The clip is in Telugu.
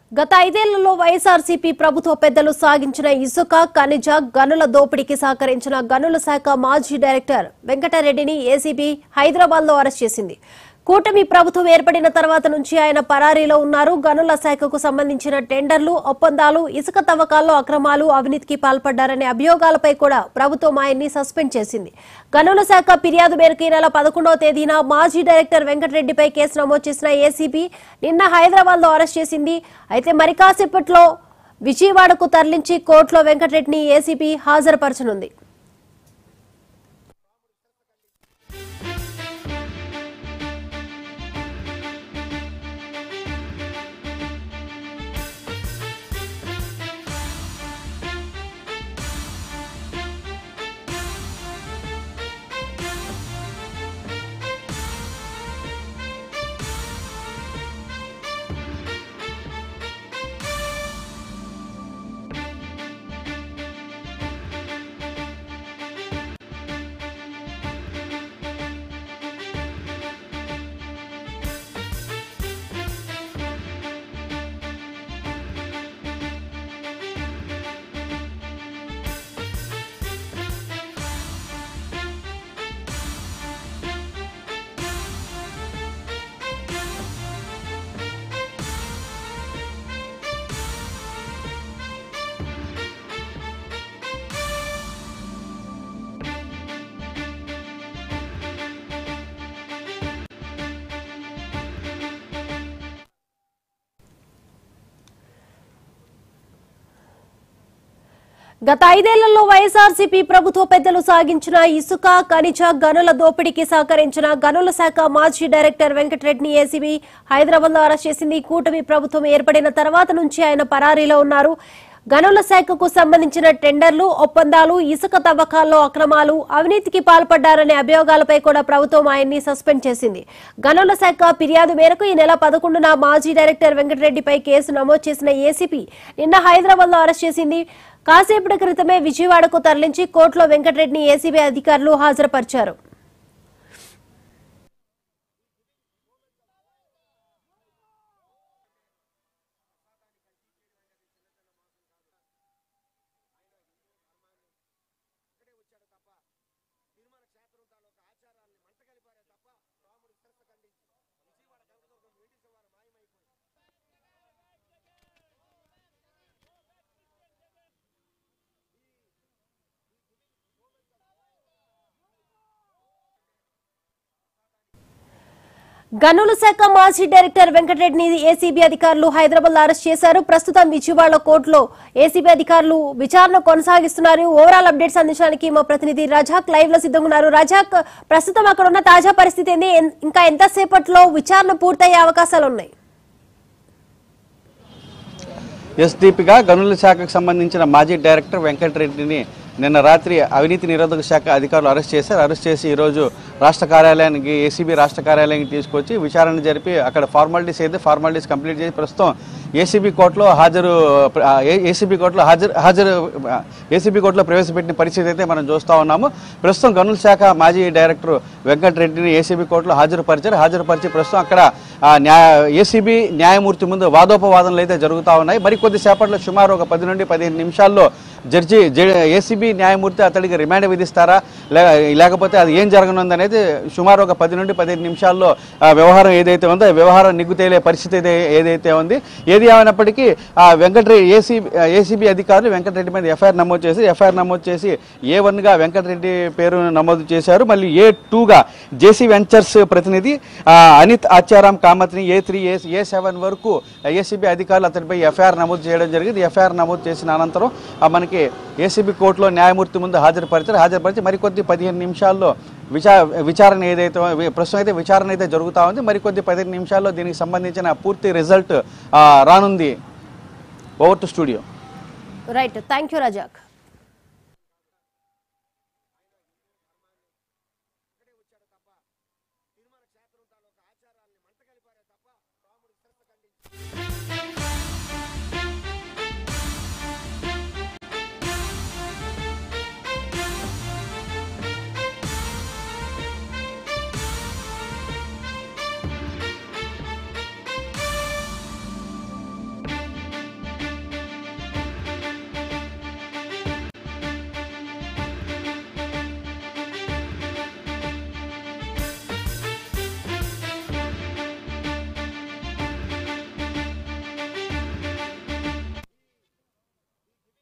గత ఐదేళ్లలో వైఎస్ఆర్సీపీ ప్రభుత్వ పెద్దలు సాగించిన ఇసుక ఖనిజ గనుల దోపిడీకి సహకరించిన గనుల శాఖ మాజీ డైరెక్టర్ వెంకటరెడ్డిని ఏసీబీ హైదరాబాద్ లో అరెస్ట్ చేసింది కూటమి ప్రభుత్వం ఏర్పడిన తర్వాత నుంచి ఆయన పరారీలో ఉన్నారు గనుల శాఖకు సంబంధించిన టెండర్లు ఒప్పందాలు ఇసుక తవ్వకాల్లో అక్రమాలు అవినీతికి పాల్పడ్డారనే అభియోగాలపై కూడా ప్రభుత్వం ఆయన్ని సస్పెండ్ చేసింది గనుల శాఖ ఫిర్యాదు మేరకు ఈ నెల పదకొండవ తేదీన మాజీ డైరెక్టర్ వెంకటరెడ్డిపై కేసు నమోదు చేసిన ఏసీబీ నిన్న హైదరాబాద్ లో అరెస్ట్ చేసింది అయితే మరి కాసేపట్లో విజయవాడకు తరలించి కోర్టులో వెంకటరెడ్డిని ఏసీబీ హాజరుపరచనుంది గత ఐదేళ్లలో వైఎస్ఆర్సీపీ ప్రభుత్వ పెద్దలు సాగించిన ఇసుక ఖనిజ గనుల దోపిడీకి సహకరించిన గనుల శాఖ మాజీ డైరెక్టర్ వెంకటరెడ్డిని ఏసీబీ హైదరాబాద్ లో అరెస్ట్ చేసింది కూటమి ప్రభుత్వం ఏర్పడిన తర్వాత నుంచి ఆయన పరారీలో ఉన్నారు గనుల శాఖకు సంబంధించిన టెండర్లు ఒప్పందాలు ఇసుక తవ్వకాల్లో అక్రమాలు అవినీతికి పాల్పడ్డారనే అభియోగాలపై కూడా ప్రభుత్వం ఆయన్ని సస్పెండ్ చేసింది గనుల శాఖ ఫిర్యాదు మేరకు ఈ నెల పదకొండున మాజీ డైరెక్టర్ వెంకటరెడ్డిపై కేసు నమోదు చేసిన ఏసీపీ నిన్న హైదరాబాద్ లో అరెస్ట్ చేసింది కాసేపటి క్రితమే విజయవాడకు తరలించి కోర్టులో వెంకటరెడ్డిని ఏసీబీ అధికారులు హాజరుపరిచారు గనుల శాఖ మాజీ డైరెక్టర్ వెంకటరెడ్డిని ఏసీబీ అధికారులు హైదరాబాద్ లో అరెస్ట్ చేశారు ప్రస్తుతం విజయవాడ కోర్టులో ఏసీబీ అధికారులు విచారణ కొనసాగిస్తున్నారు ఓవరాల్ అప్డేట్స్ అందించడానికి మా ప్రతినిధి రజాక్ లైవ్ లో సిద్ధంగా ఉన్నారు రజాక్ ప్రస్తుతం అక్కడ ఉన్న తాజా పరిస్థితి ఏంది ఎన్- ఇంకా ఎంతసేపట్లో విచారణ పూర్తయ్యే అవకాశాలు ఉన్నాయి ఎస్డిపిగా గనుల శాఖకు సంబంధించిన మాజీ డైరెక్టర్ వెంకటరెడ్డిని నిన్న రాత్రి అవినీతి నిరోధక శాఖ అధికారులు అరెస్ట్ చేశారు అరెస్ట్ చేసి ఈరోజు రాష్ట్ర కార్యాలయానికి ఏసీబీ రాష్ట్ర కార్యాలయానికి తీసుకొచ్చి విచారణ జరిపి అక్కడ ఫార్మాలిటీస్ అయితే ఫార్మాలిటీస్ కంప్లీట్ చేసి ప్రస్తుతం ఏసీబీ కోర్టులో హాజరు ఏసీబీ కోర్టులో హాజరు హాజరు ఏసీబీ కోర్టులో ప్రవేశపెట్టిన పరిస్థితి అయితే మనం చూస్తూ ఉన్నాము ప్రస్తుతం గనుల శాఖ మాజీ డైరెక్టర్ వెంకటరెడ్డిని ఏసీబీ కోర్టులో హాజరుపరిచారు హాజరుపరిచి ప్రస్తుతం అక్కడ ఆ, న్యాయ ఏసీబీ న్యాయమూర్తి ముందు వాదోపవాదనలు అయితే జరుగుతూ ఉన్నాయి మరి కొద్దిసేపట్లో సుమారు ఒక పది నుండి పదిహేను నిమిషాల్లో జడ్జి ఏసీబీ న్యాయమూర్తి అతడికి రిమాండ్ విధిస్తారా లే- లేకపోతే అది ఏం జరగనుంది అనేది సుమారు ఒక పది నుండి పదిహేను నిమిషాల్లో ఆ, వ్యవహారం ఏదైతే ఉందో ఆ వ్యవహారం నిగ్గు తేలే పరిస్థితి అయితే ఏదైతే ఉంది ఏది ఏమైనప్పటికీ ఆ వెంకటరెడ్డి ఏసీబీ ఏసీబీ అధికారులు వెంకటరెడ్డి మీద ఎఫ్ఐఆర్ నమోదు చేసి ఎఫ్ఐఆర్ నమోదు చేసి ఏ వన్గా వెంకటరెడ్డి పేరు నమోదు చేశారు మళ్ళీ ఏ టూగా జేసీ వెంచర్స్ ప్రతినిధి ఆ, అనిత్ ఆచారాం కామత్ని A three A A seven వరకు ఏసీబీ అధికారులు అతడిపై ఎఫ్ఐఆర్ నమోదు చేయడం జరిగింది ఎఫ్ఐఆర్ నమోదు చేసిన అనంతరం ఆ, మనకి ఏసీబీ కోర్టులో న్యాయమూర్తి ముందు హాజరుపరిచారు హాజరుపరిచి మరికొద్ది పదిహేను నిమిషాల్లో విచా విచారణ ఏదైతే వి- ప్రస్తుతం అయితే విచారణ అయితే జరుగుతూ ఉంది మరికొద్ది పదిహేను నిమిషాల్లో దీనికి సంబంధించిన పూర్తి రిజల్ట్ రానుంది over to studio right thank you Razak